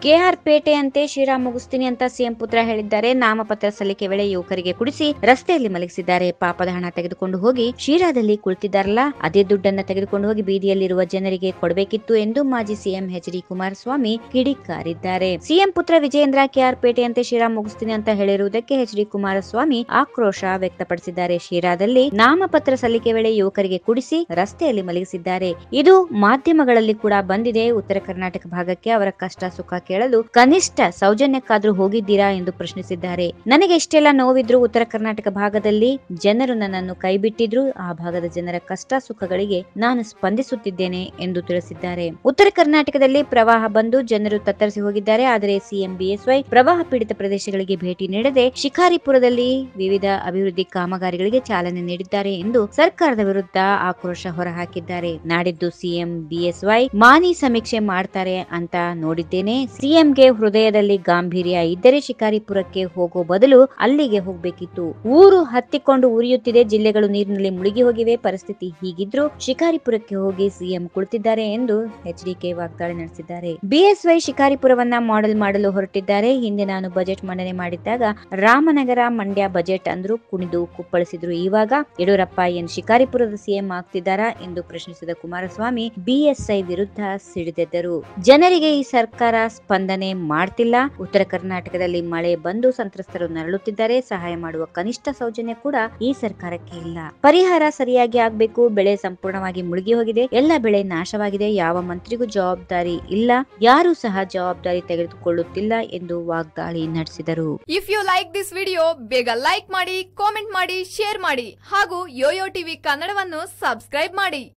K R ಪೇಟೆಯಂತೆ Sira ಮುಗಿಸ್ತೀನಿ ಅಂತ CM ಪುತ್ರ ಹೇಳಿದ್ದಾರೆ ನಾಮಪತ್ರ ಸಲ್ಲಿಕೆ ವೇಳೆ ಯುವಕರಿಗೆ ಕುಡಿಸಿ ರಸ್ತೆಯಲ್ಲಿ ಮಲಗಿಸಿದ್ದಾರೆ ಪಾಪದ ಹಣ ತೆಗೆದುಕೊಂಡು ಹೋಗಿ ಶಿರಾದಲ್ಲಿ ಕುಳಿತಿದ್ದಾರಲ್ಲ ಅದೇ ದುಡ್ಡನ್ನ ತೆಗೆದುಕೊಂಡು ಹೋಗಿ ಬೀದಿಯಲ್ಲಿರುವ ಜನರಿಗೆ ಕೊಡಬೇಕಿತ್ತು ಎಂದು ಮಾಜಿ ಸಿಎಂ ಎಚ್ ಡಿ ಕುಮಾರಸ್ವಾಮಿ ಕಿಡಿಕಾರಿದ್ದಾರೆ ಸಿಎಂ ಪುತ್ರ ವಿಜಯೇಂದ್ರ ಕೆಆರ್ ಪೇಟೆಯಂತೆ ಶಿರಾ ಮುಗಿಸ್ತೀನಿ ಅಂತ ಹೇಳಿರುವುದಕ್ಕೆ ಎಚ್ ಡಿ ಕುಮಾರಸ್ವಾಮಿ ಆಕ್ರೋಶ ವ್ಯಕ್ತಪಡಿಸಿದ್ದಾರೆ ಶಿರಾದಲ್ಲಿ ನಾಮಪತ್ರ ಸಲ್ಲಿಕೆ ವೇಳೆ ಯುವಕರಿಗೆ ಕುಡಿಸಿ ರಸ್ತೆಯಲ್ಲಿ ಮಲಗಿಸಿದ್ದಾರೆ ಇದು ಮಾಧ್ಯಮಗಳಲ್ಲಿ ಕೂಡ ಬಂದಿದೆ ಉತ್ತರ ಕರ್ನಾಟಕ ಭಾಗಕ್ಕೆ ಅವರ ಕಷ್ಟ ಸುಖ ಕೇಳಲು ಕನಿಷ್ಠ ಸೌಜನ್ಯಕ್ಕಾದ್ರೂ ಹೋಗಿದ್ದೀರಾ ಎಂದು ಪ್ರಶ್ನಿಸಿದ್ದಾರೆ ನನಗೆ ಎಷ್ಟೆಲ್ಲ ನೋವಿದ್ರು ಉತ್ತರ ಕರ್ನಾಟಕ ಭಾಗದಲ್ಲಿ ಜನರು ನನ್ನನ್ನು ಕೈಬಿಟ್ಟಿದ್ರು ಆ ಭಾಗದ ಜನರ ಕಷ್ಟ ಸುಖಗಳಿಗೆ ನಾನು ಸ್ಪಂದಿಸುತ್ತಿದ್ದೇನೆ ಎಂದು ತಿಳಿಸಿದ್ದಾರೆ ಉತ್ತರ ಕರ್ನಾಟಕದಲ್ಲಿ ಪ್ರವಾಹ ಬಂದು ಜನರು ತತ್ತರಿಸಿ ಹೋಗಿದ್ದಾರೆ ಆದರೆ ಸಿಎಂ ಬಿಎಸ್ವೈ ಪ್ರವಾಹ ಪೀಡಿತ ಪ್ರದೇಶಗಳಿಗೆ ಭೇಟಿ ನೀಡದೆ ಶಿಕಾರಿಪುರದಲ್ಲಿ ವಿವಿಧ ಅಭಿವೃದ್ಧಿ ಕಾಮಗಾರಿಗಳಿಗೆ ಚಾಲನೆ ನೀಡಿದ್ದಾರೆ ಎಂದು ಸರ್ಕಾರದ ವಿರುದ್ಧ ಆಕ್ರೋಶ ಹೊರಹಾಕಿದ್ದಾರೆ ನಾಡಿದ್ದು ಸಿಎಂ ಬಿಎಸ್ವೈ ಮಾನಿ ಸಮೀಕ್ಷೆ ಮಾಡ್ತಾರೆ ಅಂತ ನೋಡಿದ್ದೇನೆ ಸಿಎಂಗೆ ಹೃದಯದಲ್ಲಿ ಗಾಂಭೀರ್ಯ ಇದ್ದರೆ ಶಿಕಾರಿಪುರಕ್ಕೆ ಹೋಗೋ ಬದಲು ಅಲ್ಲಿಗೆ ಹೋಗ್ಬೇಕಿತ್ತು ಊರು ಹತ್ತಿಕೊಂಡು ಉರಿಯುತ್ತಿದೆ ಜಿಲ್ಲೆಗಳು ನೀರಿನಲ್ಲಿ ಮುಳುಗಿ ಹೋಗಿವೆ ಪರಿಸ್ಥಿತಿ ಹೀಗಿದ್ರು ಶಿಕಾರಿಪುರಕ್ಕೆ ಹೋಗಿ ಸಿಎಂ ಕುಳಿತಿದ್ದಾರೆ ಎಂದು ಎಚ್ಡಿಕೆ ವಾಗ್ದಾಳಿ ನಡೆಸಿದ್ದಾರೆ ಬಿಎಸ್ವೈ ಶಿಕಾರಿಪುರವನ್ನ ಮಾಡೆಲ್ ಮಾಡಲು ಹೊರಟಿದ್ದಾರೆ ಹಿಂದೆ ನಾನು ಬಜೆಟ್ ಮಂಡನೆ ಮಾಡಿದ್ದಾಗ ರಾಮನಗರ ಮಂಡ್ಯ ಬಜೆಟ್ ಅಂದ್ರು ಕುಣಿದು ಕುಪ್ಪಳಿಸಿದ್ರು ಇವಾಗ ಯಡಿಯೂರಪ್ಪ ಏನ್ ಶಿಕಾರಿಪುರದ ಸಿಎಂ ಆಗ್ತಿದ್ದಾರಾ ಎಂದು ಪ್ರಶ್ನಿಸಿದ ಕುಮಾರಸ್ವಾಮಿ ಬಿಎಸ್ಐ ವಿರುದ್ಧ ಸಿಡಿದೆದ್ದರು ಜನರಿಗೆ ಈ ಸರ್ಕಾರ ಸ್ಪಂದನೆ ಮಾಡ್ತಿಲ್ಲ ಉತ್ತರ ಕರ್ನಾಟಕದಲ್ಲಿ ಮಳೆ ಬಂದು ಸಂತ್ರಸ್ತರು ನರಳುತ್ತಿದ್ದಾರೆ ಸಹಾಯ ಮಾಡುವ ಕನಿಷ್ಠ ಸೌಜನ್ಯ ಕೂಡ ಈ ಸರ್ಕಾರಕ್ಕೆ ಇಲ್ಲ ಪರಿಹಾರ ಸರಿಯಾಗಿ ಆಗ್ಬೇಕು ಬೆಳೆ ಸಂಪೂರ್ಣವಾಗಿ ಮುಳುಗಿ ಹೋಗಿದೆ ಎಲ್ಲ ಬೆಳೆ ನಾಶವಾಗಿದೆ ಯಾವ ಮಂತ್ರಿಗೂ ಜವಾಬ್ದಾರಿ ಇಲ್ಲ ಯಾರೂ ಸಹ ಜವಾಬ್ದಾರಿ ತೆಗೆದುಕೊಳ್ಳುತ್ತಿಲ್ಲ ಎಂದು ವಾಗ್ದಾಳಿ ನಡೆಸಿದರು if you like this video ಬೇಗ ಲೈಕ್ ಮಾಡಿ ಕಾಮೆಂಟ್ ಮಾಡಿ ಶೇರ್ ಮಾಡಿ ಹಾಗೂ ಯೋಯೋ ಟಿವಿ ಕನ್ನಡವನ್ನು ಸಬ್ಸ್ಕ್ರೈಬ್ ಮಾಡಿ